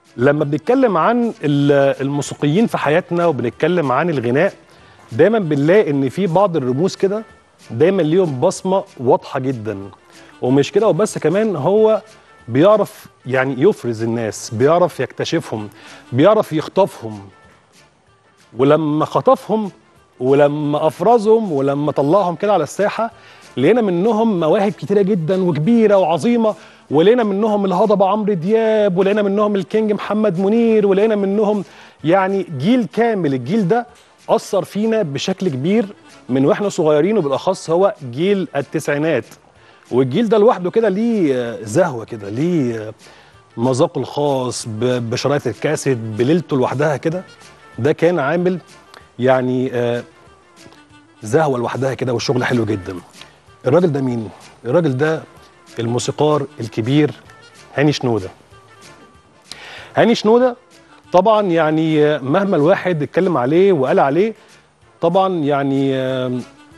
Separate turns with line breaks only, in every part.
لما بنتكلم عن ال- الموسيقيين في حياتنا وبنتكلم عن الغناء دايما بنلاقي ان في بعض الرموز كده دايما ليهم بصمه واضحه جدا ومش كده وبس كمان هو بيعرف يعني يفرز الناس بيعرف يكتشفهم بيعرف يخطفهم ولما خطفهم ولما افرزهم ولما طلعهم كده على الساحه لقينا منهم مواهب كتيره جدا وكبيره وعظيمه ولقينا منهم الهضبه عمرو دياب ولقينا منهم الكينج محمد منير ولقينا منهم يعني جيل كامل الجيل ده اثر فينا بشكل كبير من واحنا صغيرين وبالاخص هو جيل التسعينات والجيل ده لوحده كده ليه آه، زهوه كده ليه آه، مذاقه الخاص ب- بشرايط الكاسيت بليلته لوحدها كده ده كان عامل يعني آه، زهوه لوحدها كده والشغل حلو جدا الراجل ده مين الراجل ده الموسيقار الكبير هاني شنوده هاني شنوده طبعا يعني آه، مهما الواحد اتكلم عليه وقال عليه طبعا يعني آه،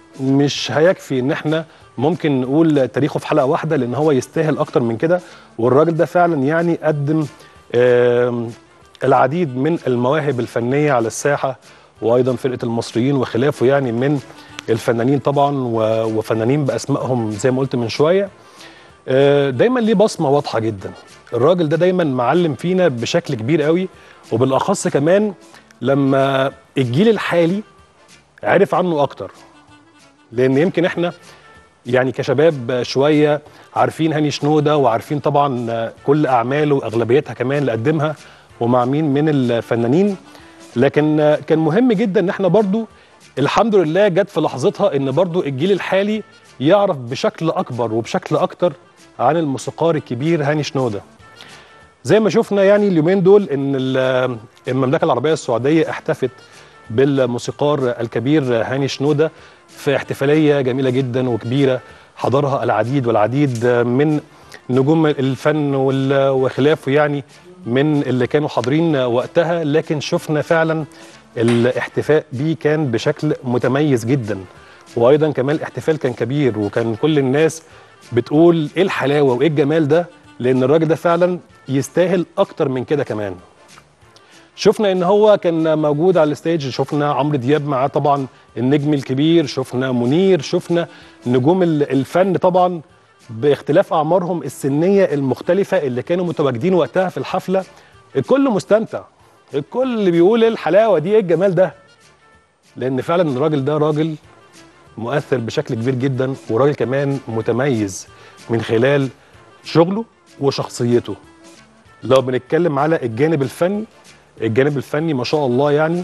مش هيكفي ان احنا ممكن نقول تاريخه في حلقه واحده لان هو يستاهل اكتر من كده والراجل ده فعلا يعني قدم آم، العديد من المواهب الفنيه على الساحه وايضا فرقه المصريين وخلافه يعني من الفنانين طبعا و- وفنانين باسمائهم زي ما قلت من شويه آه، دايما ليه بصمه واضحه جدا الراجل ده دايما معلم فينا بشكل كبير قوي وبالاخص كمان لما الجيل الحالي عرف عنه اكتر لان يمكن احنا يعني كشباب شويه عارفين هاني شنوده وعارفين طبعا كل اعماله واغلبيتها كمان اللي قدمها ومع مين من الفنانين لكن كان مهم جدا ان احنا برضو الحمد لله جت في لحظتها ان برضو الجيل الحالي يعرف بشكل اكبر وبشكل اكتر عن الموسيقار الكبير هاني شنوده زي ما شفنا يعني اليومين دول ان ال- المملكه العربيه السعوديه احتفت بالموسيقار الكبير هاني شنوده في احتفاليه جميله جدا وكبيره حضرها العديد والعديد من نجوم الفن وال- وخلافه يعني من اللي كانوا حاضرين وقتها لكن شفنا فعلا الاحتفاء بيه كان بشكل متميز جدا وايضا كمان الاحتفال كان كبير وكان كل الناس بتقول ايه الحلاوه وايه الجمال ده لان الراجل ده فعلا يستاهل اكتر من كده كمان شفنا ان هو كان موجود على الستيج شفنا عمرو دياب معاه طبعا النجم الكبير شفنا منير شفنا نجوم ال- الفن طبعا باختلاف اعمارهم السنيه المختلفه اللي كانوا متواجدين وقتها في الحفله الكل مستمتع الكل بيقول ايه الحلاوه دي ايه الجمال ده لان فعلا الراجل ده راجل مؤثر بشكل كبير جدا وراجل كمان متميز من خلال شغله وشخصيته لو بنتكلم على الجانب الفني الجانب الفني ما شاء الله يعني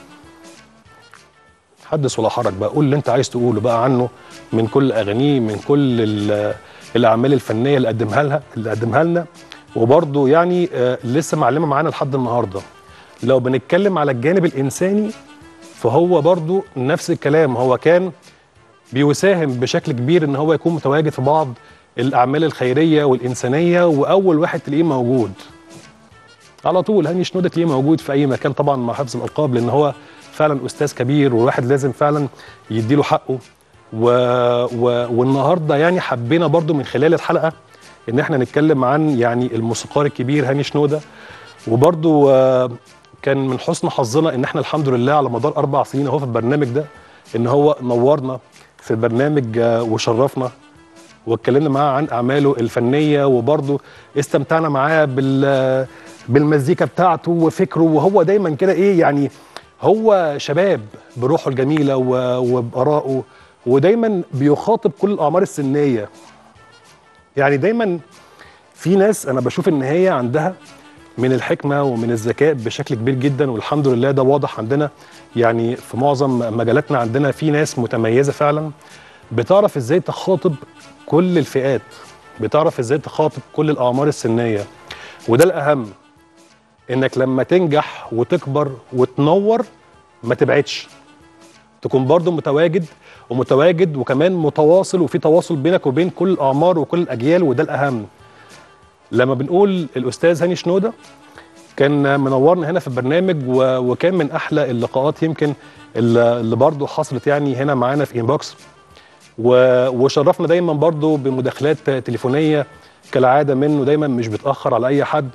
حدث ولا حرج بقى قول اللي انت عايز تقوله بقى عنه من كل اغانيه من كل ال- الاعمال الفنيه اللي قدمها لها اللي قدمها لنا وبرضه يعني آه لسه معلمه معانا لحد النهارده لو بنتكلم على الجانب الانساني فهو برضه نفس الكلام هو كان بيساهم بشكل كبير ان هو يكون متواجد في بعض الاعمال الخيريه والانسانيه واول واحد تلاقيه موجود على طول هاني شنودة تلاقيه موجود في اي مكان طبعا مع حفظ الالقاب لان هو فعلا استاذ كبير والواحد لازم فعلا يديله حقه و... و... والنهارده يعني حبينا برضو من خلال الحلقه ان احنا نتكلم عن يعني الموسيقار الكبير هاني شنودة وبرضو آه، كان من حسن حظنا ان احنا الحمد لله على مدار اربع سنين اهو في البرنامج ده ان هو نورنا في البرنامج آه، وشرفنا واتكلمنا معاه عن اعماله الفنيه وبرضه استمتعنا معاه بال بالمزيكا بتاعته وفكره وهو دايما كده ايه يعني هو شباب بروحه الجميله و- وبارائه ودايما بيخاطب كل الاعمار السنيه يعني دايما في ناس انا بشوف ان هي عندها من الحكمه ومن الذكاء بشكل كبير جدا والحمد لله ده واضح عندنا يعني في معظم مجالاتنا عندنا في ناس متميزه فعلا بتعرف ازاي تخاطب كل الفئات بتعرف ازاي تخاطب كل الاعمار السنيه وده الاهم انك لما تنجح وتكبر وتنور ما تبعدش تكون برضو متواجد ومتواجد وكمان متواصل وفي تواصل بينك وبين كل الاعمار وكل الاجيال وده الاهم لما بنقول الاستاذ هاني شنوده كان منورنا هنا في البرنامج و- وكان من احلى اللقاءات يمكن اللي اللي برضو حصلت يعني هنا معانا في انبوكس و- وشرفنا دايما برضو بمداخلات تليفونيه كالعاده منه دايما مش بيتاخر على اي حد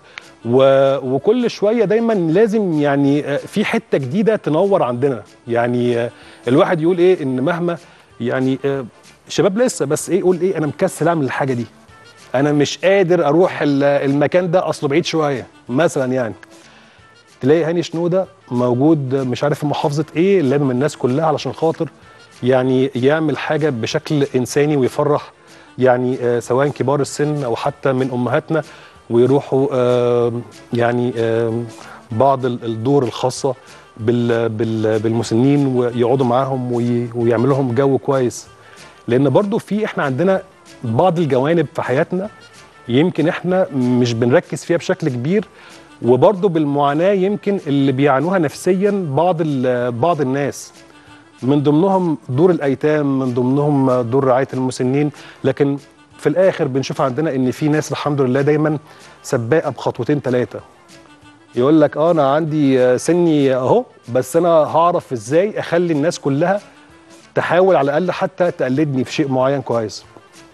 و... وكل شويه دايما لازم يعني آه، في حته جديده تنور عندنا يعني آه، الواحد يقول ايه ان مهما يعني آه، شباب لسه بس ايه يقول ايه انا مكسل اعمل الحاجه دي انا مش قادر اروح ال- المكان ده اصله بعيد شويه مثلا يعني تلاقي هاني شنوده موجود مش عارف في محافظه ايه لامم الناس كلها علشان خاطر يعني يعمل حاجه بشكل انساني ويفرح يعني آه، سواء كبار السن او حتى من امهاتنا ويروحوا آه، يعني آه، بعض ال- الدور الخاصه بال- بال- بالمسنين ويقعدوا معاهم وي- ويعملوا لهم جو كويس لان برضو في احنا عندنا بعض الجوانب في حياتنا يمكن احنا مش بنركز فيها بشكل كبير وبرضو بالمعاناه يمكن اللي بيعانوها نفسيا بعض ال- بعض الناس من ضمنهم دور الايتام من ضمنهم دور رعايه المسنين لكن في الاخر بنشوف عندنا ان في ناس الحمد لله دايما سباقه بخطوتين ثلاثه يقول لك اه انا عندي آه، سني اهو بس انا هعرف ازاي اخلي الناس كلها تحاول على الاقل حتى تقلدني في شيء معين كويس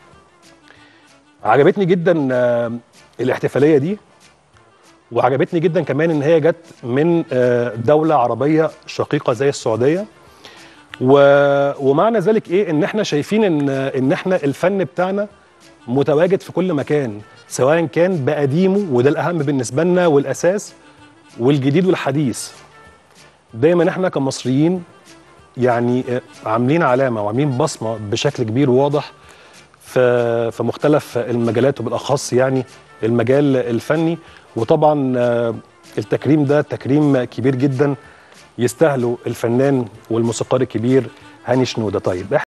عجبتني جدا آه، الاحتفاليه دي وعجبتني جدا كمان ان هي جت من آه، دوله عربيه شقيقه زي السعوديه و... ومعنى ذلك ايه ان احنا شايفين ان ان احنا الفن بتاعنا متواجد في كل مكان سواء كان بقديمه وده الاهم بالنسبه لنا والاساس والجديد والحديث دايما احنا كمصريين يعني آه، عاملين علامه وعاملين بصمه بشكل كبير وواضح في في مختلف المجالات وبالاخص يعني المجال الفني وطبعا آه، التكريم ده تكريم كبير جدا يستاهله الفنان والموسيقار الكبير هاني شنوده طيب